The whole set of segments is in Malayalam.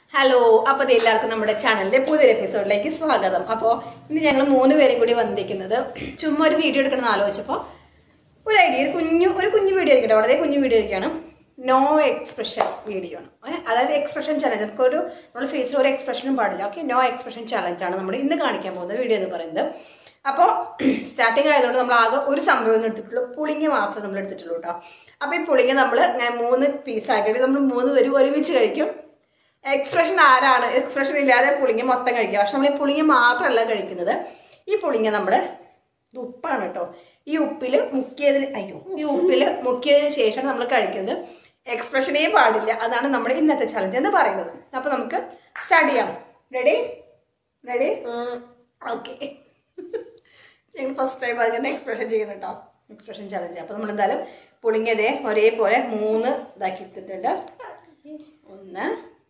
ഹലോ അപ്പൊ ദേ എല്ലാവർക്കും നമ്മുടെ ചാനലിലെ പുതിയൊരു എപ്പിസോഡിലേക്ക് സ്വാഗതം അപ്പോൾ ഇന്ന് ഞങ്ങൾ മൂന്ന് പേരും കൂടി വന്നിരിക്കുന്നത് ചുമ്മാ ഒരു വീഡിയോ എടുക്കണം ആലോചിച്ചപ്പോൾ ഒരു ഐഡിയ ഒരു കുഞ്ഞു ഒരു കുഞ്ഞു വീഡിയോ ആയിരിക്കട്ടെ വളരെ കുഞ്ഞു വീഡിയോ ആയിരിക്കാണ് നോ എക്സ്പ്രഷൻ വീഡിയോ ആണ് ഏ, അതായത് എക്സ്പ്രഷൻ ചലഞ്ച് നമുക്കൊരു നമ്മുടെ ഫേസിൽ ഒരു എക്സ്പ്രഷനും പാടില്ല ഓക്കെ നോ എക്സ്പ്രഷൻ ചലഞ്ച് ആണ് നമ്മൾ ഇന്ന് കാണിക്കാൻ പോകുന്ന വീഡിയോ എന്ന് പറയുന്നത് അപ്പോൾ സ്റ്റാർട്ടിങ് ആയതുകൊണ്ട് നമ്മൾ ആകെ ഒരു സംഭവം ഒന്നും എടുത്തിട്ടുള്ളൂ പുളിങ്ങ മാത്രമേ നമ്മൾ എടുത്തിട്ടുള്ളൂ കേട്ടോ അപ്പോൾ ഈ പുളിങ്ങ നമ്മൾ ഇങ്ങനെ മൂന്ന് പീസ് ആക്കിയിട്ട് നമ്മൾ മൂന്ന് പേരും ഒരുമിച്ച് കഴിക്കും എക്സ്പ്രഷൻ ആരാണ് എക്സ്പ്രഷൻ ഇല്ലാതെ പുളിങ്ങ മൊത്തം കഴിക്കുക പക്ഷെ നമ്മൾ ഈ പുളിങ്ങ മാത്രമല്ല കഴിക്കുന്നത് ഈ പുളിങ്ങ നമ്മൾ ഇത് ഉപ്പാണ് കേട്ടോ ഈ ഉപ്പിൽ മുക്കിയതിന് അയ്യോ ഈ ഉപ്പിൽ മുക്കിയതിന് ശേഷം നമ്മൾ കഴിക്കുന്നത് എക്സ്പ്രഷനേ പാടില്ല അതാണ് നമ്മുടെ ഇന്നത്തെ ചലഞ്ച് എന്ന് പറയുന്നത് അപ്പൊ നമുക്ക് സ്റ്റാർട്ട് ചെയ്യാം റെഡി റെഡി ഓക്കെ ഞങ്ങൾ ഫസ്റ്റ് ടൈം അതിന്റെ എക്സ്പ്രഷൻ ചെയ്യുന്നു കേട്ടോ എക്സ്പ്രഷൻ ചലഞ്ച് അപ്പൊ നമ്മൾ എന്തായാലും പുളിങ്ങതേ ഒരേപോലെ മൂന്ന് ഇതാക്കി എടുത്തിട്ടുണ്ട് ഒന്ന്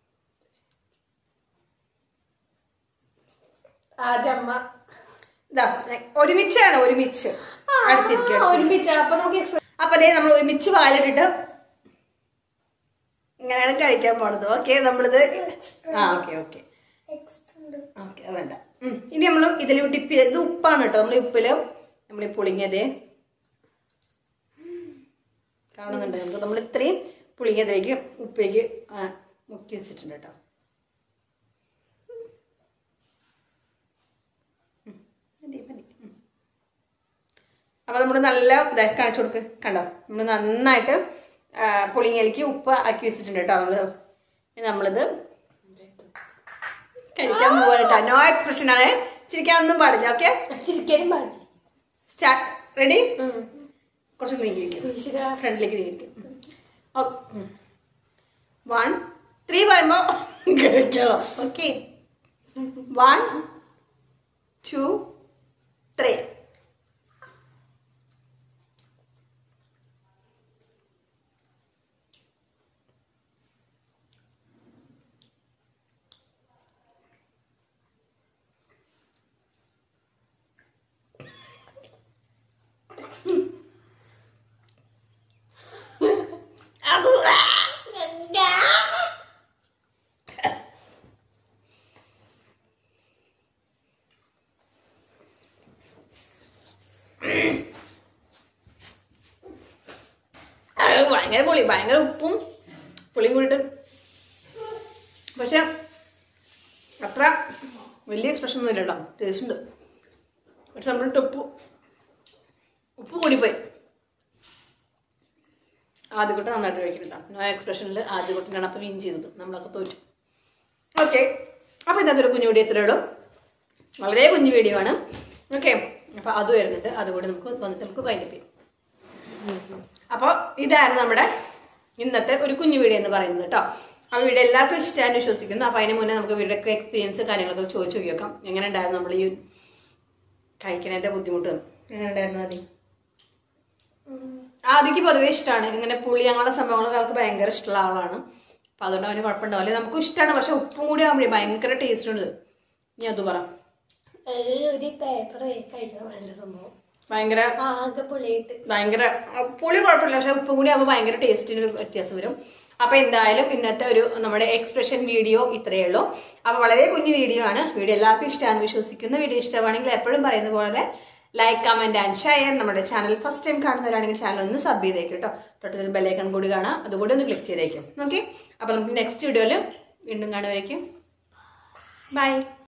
ആദ്യം അമ്മ ഇതാ ഒരുമിച്ചാണ് ഒരുമിച്ച് അടുത്തിരിക്കുക ഒരുമിച്ച് അപ്പൊ നമുക്ക് express- അപ്പൊ അതേ നമ്മൾ ഒരുമിച്ച് വാലിട്ടിട്ട് ഇങ്ങനെയാണ് കഴിക്കാൻ പോണത് ഓക്കെ നമ്മളിത് ആ ഓക്കെ ഓക്കെ ഓക്കെ വേണ്ട ഉം. ഇനി നമ്മൾ ഇതിൽ ഡിപ്പ് ചെയ്ത് ഇത് ഉപ്പാണ് കേട്ടോ നമ്മൾ ഉപ്പില് നമ്മൾ ഈ പുളിങ്ങതേ കാണുന്നുണ്ട് നമുക്ക് നമ്മൾ ഇത്രയും പുളിങ്ങതേക്ക് ഉപ്പേക്ക് ആ, മുക്കി വെച്ചിട്ടുണ്ട് കേട്ടോ ഉം. മതി, മതി. ഉം. അപ്പൊ നമ്മൾ നല്ല ഇതാ കാണിച്ചു കൊടുക്ക് കണ്ടോ നമ്മൾ നന്നായിട്ട് ആ, പുളിങ്ങയിലേക്ക് ഉപ്പ് ആക്കി വെച്ചിട്ടുണ്ട് കേട്ടോ നമ്മള് ഇനി നമ്മളിത് കഴിക്കാൻ പോവാ കേട്ടോ നോ എക്സ്പ്രഷൻ ആണ് ചിരിക്കാനൊന്നും പാടില്ല ഓക്കെ ചിരിക്കാനും പാടില്ല സ്റ്റാർട്ട് റെഡി ഉം. കുറച്ച് നീങ്ങിയിരിക്കും ഈശ്വരാ. ഫ്രണ്ടിലേക്ക് നീങ്ങിയിരിക്കും വൺ ത്രീ പറയുമ്പോ കഴിക്കണം ഓക്കെ വൺ ടു ത്രീ അത് അത് ഭയങ്കര പുളി ഭയങ്കര ഉപ്പും പുളിയും കൂടിയിട്ട് പക്ഷെ അത്ര വലിയ എക്സ്പ്രഷൻ ഒന്നും ഇല്ല കേട്ടോ ടേസ്റ്റ് ഉണ്ട് പക്ഷെ നമ്മളിട്ട് ഉപ്പ് ഉപ്പ് കൂടിപ്പോയി ആദ്യക്കുട്ട നന്നായിട്ട് കഴിക്കുന്നുണ്ടാവും നോ എക്സ്പ്രഷനിൽ ആദ്യക്കുട്ടനാണ് അപ്പം വിൻ ചെയ്തത് നമ്മളൊക്കെ തോറ്റു ഓക്കെ അപ്പോൾ ഇന്നത്തെ ഒരു കുഞ്ഞു വീഡിയോ ഇത്രയേ ഉള്ളൂ വളരെ കുഞ്ഞു വീഡിയോ ആണ് ഓക്കെ അപ്പോൾ അത് വരുന്നുണ്ട് അതുകൂടി നമുക്ക് വന്നിട്ട് നമുക്ക് വൈൻഡപ്പ് ചെയ്യാം അപ്പോൾ ഇതായിരുന്നു നമ്മുടെ ഇന്നത്തെ ഒരു കുഞ്ഞു വീഡിയോ എന്ന് പറയുന്നത് കേട്ടോ ആ വീഡിയോ എല്ലാവർക്കും ഇഷ്ടമായെന്ന് വിശ്വസിക്കുന്നു അപ്പോൾ അതിന് മുന്നേ നമുക്ക് വീഡിയോ എക്സ്പീരിയൻസ് കാര്യങ്ങളൊക്കെ ചോദിച്ചു നോക്കാം എങ്ങനെ ഉണ്ടായിരുന്നു നമ്മൾ ഈ കഴിക്കുന്നതിൻ്റെ ബുദ്ധിമുട്ട് എങ്ങനെ ഉണ്ടായിരുന്നു ആദ്യം ആദ്യക്ക് പൊതുവെ ഇഷ്ടമാണ് ഇങ്ങനെ പുളി അങ്ങനെയുള്ള സംഭവങ്ങളൊക്കെ അവർക്ക് ഭയങ്കര ഇഷ്ടമുള്ള ആളാണ് അപ്പൊ അതുകൊണ്ട് അവന് കുഴപ്പമുണ്ടാവില്ല നമുക്കും ഇഷ്ടമാണ് പക്ഷെ ഉപ്പും കൂടി ആകുമ്പോഴേ ഭയങ്കര ടേസ്റ്റ് ഉണ്ട് നീ അത് പറ അത് ഒരു പേപ്പർ കഴിക്കാൻ വേണ്ട സംഭവം ഭയങ്കര ആകെ പുളിയിട്ട് ഭയങ്കര ആ, പുളി കുഴപ്പമില്ല പക്ഷെ ഉപ്പും കൂടി ആകുമ്പോൾ ഭയങ്കര ടേസ്റ്റിന് വ്യത്യാസം വരും അപ്പൊ എന്തായാലും ഇന്നത്തെ ഒരു നമ്മുടെ എക്സ്പ്രഷൻ വീഡിയോ ഇത്രയേ ഉള്ളൂ അപ്പൊ വളരെ കുഞ്ഞു വീഡിയോ ആണ് വീഡിയോ എല്ലാവർക്കും ഇഷ്ടമാണെന്ന് വിശ്വസിക്കുന്ന വീഡിയോ ഇഷ്ടമാണെങ്കിൽ എപ്പോഴും പറയുന്ന പോലെ ലൈക്ക് കമന്റ് ആൻഡ് ഷെയർ നമ്മുടെ ചാനൽ ഫസ്റ്റ് ടൈം കാണുന്നവരാണെങ്കിൽ ചാനൽ ഒന്ന് സബ് ചെയ്തേക്കും കേട്ടോ തൊട്ടൊരു ബെല്ലൈക്കൺ കൂടി കാണാം അതുകൂടി ഒന്ന് ക്ലിക്ക് ചെയ്തേക്കും ഓക്കെ അപ്പൊ നമുക്ക് നെക്സ്റ്റ് വീഡിയോയിൽ വീണ്ടും കാണുമായിരിക്കും ബൈ